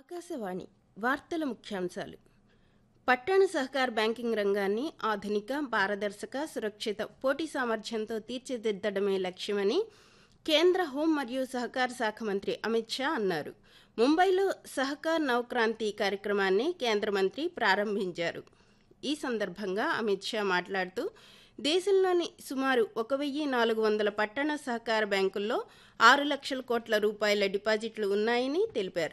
ఆకాశవాణి వార్తల ముఖ్యాంశాలు పట్టణ సహకార బ్యాంకింగ్ రంగాన్ని ఆధునిక పారదర్శక సురక్షిత పోటీ సామర్థ్యంతో తీర్చిదిద్దడమే లక్ష్యమని కేంద్ర హోం మరియు సహకార శాఖ మంత్రి అమిత్ షా అన్నారు ముంబైలో సహకార్ నవక్రాంతి కార్యక్రమాన్ని కేంద్ర మంత్రి ప్రారంభించారు ఈ సందర్భంగా అమిత్ షా మాట్లాడుతూ దేశంలోని సుమారు ఒక వెయ్యి నాలుగు వందల పట్టణ సహకార బ్యాంకుల్లో ఆరు లక్షల కోట్ల రూపాయల డిపాజిట్లు ఉన్నాయని తెలిపారు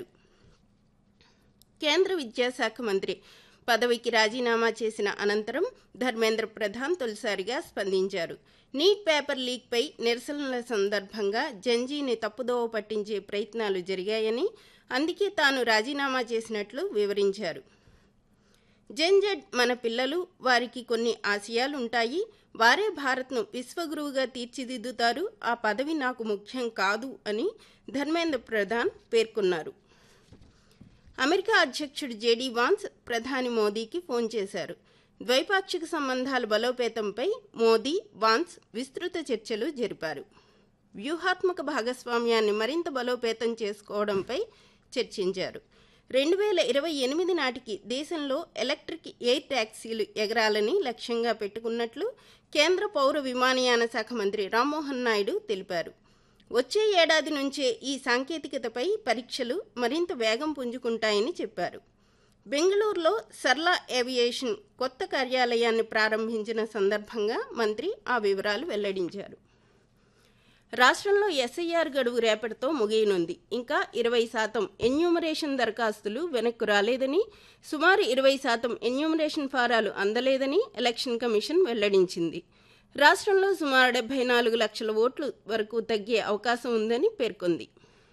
కేంద్ర విద్యాశాఖ మంత్రి పదవికి రాజీనామా చేసిన అనంతరం ధర్మేంద్ర ప్రధాన్ తొలిసారిగా స్పందించారు నీట్ పేపర్ లీక్పై నిరసనల సందర్భంగా జంజీని తప్పుదోవ పట్టించే ప్రయత్నాలు జరిగాయని అందుకే తాను రాజీనామా చేసినట్లు వివరించారు జెన్జెడ్ మన పిల్లలు వారికి కొన్ని ఆశయాలు ఉంటాయి వారే భారత్ను విశ్వగురువుగా తీర్చిదిద్దుతారు ఆ పదవి నాకు ముఖ్యం కాదు అని ధర్మేంద్ర ప్రధాన్ పేర్కొన్నారు అమెరికా అధ్యక్షుడు జేడీ వాన్స్ ప్రధాని మోదీకి ఫోన్ చేశారు ద్వైపాక్షిక సంబంధాల బలోపేతంపై మోదీ వాన్స్ విస్తృత చర్చలు జరిపారు వ్యూహాత్మక భాగస్వామ్యాన్ని మరింత బలోపేతం చేసుకోవడంపై చర్చించారు రెండు వేల ఇరవై ఎనిమిది నాటికి దేశంలో ఎలక్ట్రిక్ ఎయిర్ ట్యాక్సీలు ఎగరాలని లక్ష్యంగా పెట్టుకున్నట్లు కేంద్ర పౌర విమానయాన శాఖ మంత్రి రామ్మోహన్ నాయుడు తెలిపారు వచ్చే ఏడాది నుంచే ఈ సాంకేతికతపై పరీక్షలు మరింత వేగం పుంజుకుంటాయని చెప్పారు బెంగళూరులో సర్లా ఏవియేషన్ కొత్త కార్యాలయాన్ని ప్రారంభించిన సందర్భంగా మంత్రి ఆ వివరాలు వెల్లడించారు రాష్ట్రంలో ఎస్ఐఆర్ గడువు రేపటితో ముగియనుంది ఇంకా ఇరవై శాతం ఎన్యూమరేషన్ దరఖాస్తులు వెనక్కు రాలేదని సుమారు ఇరవై శాతం ఎన్యూమరేషన్ ఫారాలు అందలేదని ఎలక్షన్ కమిషన్ వెల్లడించింది రాష్ట్రంలో సుమారు డెబ్బై నాలుగు లక్షల ఓట్లు వరకు తగ్గే అవకాశం ఉందని పేర్కొంది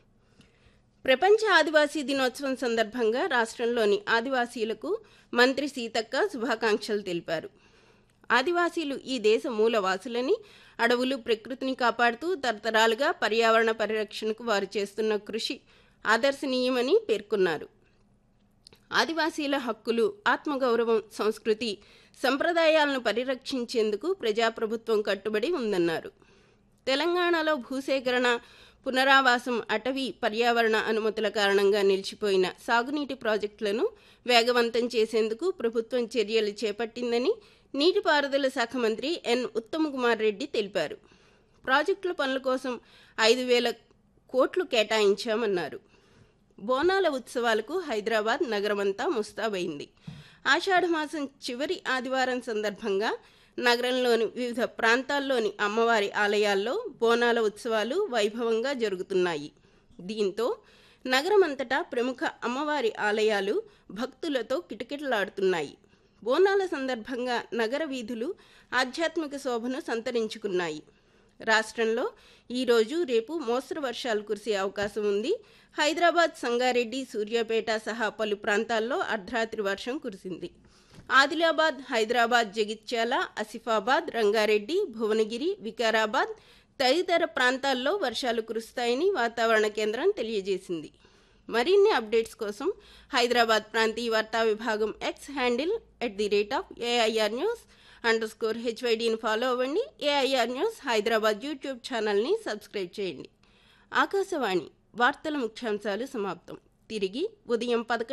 ప్రపంచ ఆదివాసీ దినోత్సవం సందర్భంగా రాష్ట్రంలోని ఆదివాసీలకు మంత్రి సీతక్క శుభాకాంక్షలు తెలిపారు ఆదివాసీలు ఈ దేశ మూలవాసులని అడవులు ప్రకృతిని కాపాడుతూ తరతరాలుగా పర్యావరణ పరిరక్షణకు వారు చేస్తున్న కృషి ఆదర్శనీయమని పేర్కొన్నారు ఆదివాసీల హక్కులు ఆత్మగౌరవం సంస్కృతి సంప్రదాయాలను పరిరక్షించేందుకు ప్రజాప్రభుత్వం కట్టుబడి ఉందన్నారు తెలంగాణలో భూసేకరణ పునరావాసం అటవీ పర్యావరణ అనుమతుల కారణంగా నిలిచిపోయిన సాగునీటి ప్రాజెక్టులను వేగవంతం చేసేందుకు ప్రభుత్వం చర్యలు చేపట్టిందని నీటిపారుదల శాఖ మంత్రి ఎన్ ఉత్తమ్ కుమార్ రెడ్డి తెలిపారు ప్రాజెక్టుల పనుల కోసం ఐదు వేల కోట్లు కేటాయించామన్నారు బోనాల ఉత్సవాలకు హైదరాబాద్ నగరమంతా ముస్తాబైంది ఆషాఢమాసం చివరి ఆదివారం సందర్భంగా నగరంలోని వివిధ ప్రాంతాల్లోని అమ్మవారి ఆలయాల్లో బోనాల ఉత్సవాలు వైభవంగా జరుగుతున్నాయి దీంతో నగరమంతటా ప్రముఖ అమ్మవారి ఆలయాలు భక్తులతో కిటకిటలాడుతున్నాయి బోనాల సందర్భంగా నగర వీధులు ఆధ్యాత్మిక శోభను సంతరించుకున్నాయి రాష్ట్రంలో ఈరోజు రేపు మోస్తరు వర్షాలు కురిసే అవకాశం ఉంది హైదరాబాద్ సంగారెడ్డి సూర్యాపేట సహా పలు ప్రాంతాల్లో అర్ధరాత్రి వర్షం కురిసింది ఆదిలాబాద్ హైదరాబాద్ జగిత్యాల ఆసిఫాబాద్ రంగారెడ్డి భువనగిరి వికారాబాద్ తదితర ప్రాంతాల్లో వర్షాలు కురుస్తాయని వాతావరణ కేంద్రం తెలియజేసింది మరిన్ని అప్డేట్స్ కోసం హైదరాబాద్ ప్రాంతీయ వార్తా విభాగం X handle at the rate of AIR news under score హెచ్వైడీని ఫాలో అవ్వండి ఏఐఆర్ న్యూస్ హైదరాబాద్ యూట్యూబ్ ఛానల్ని సబ్స్క్రైబ్ చేయండి ఆకాశవాణి వార్తల ముఖ్యాంశాలు సమాప్తం తిరిగి ఉదయం పదకొండు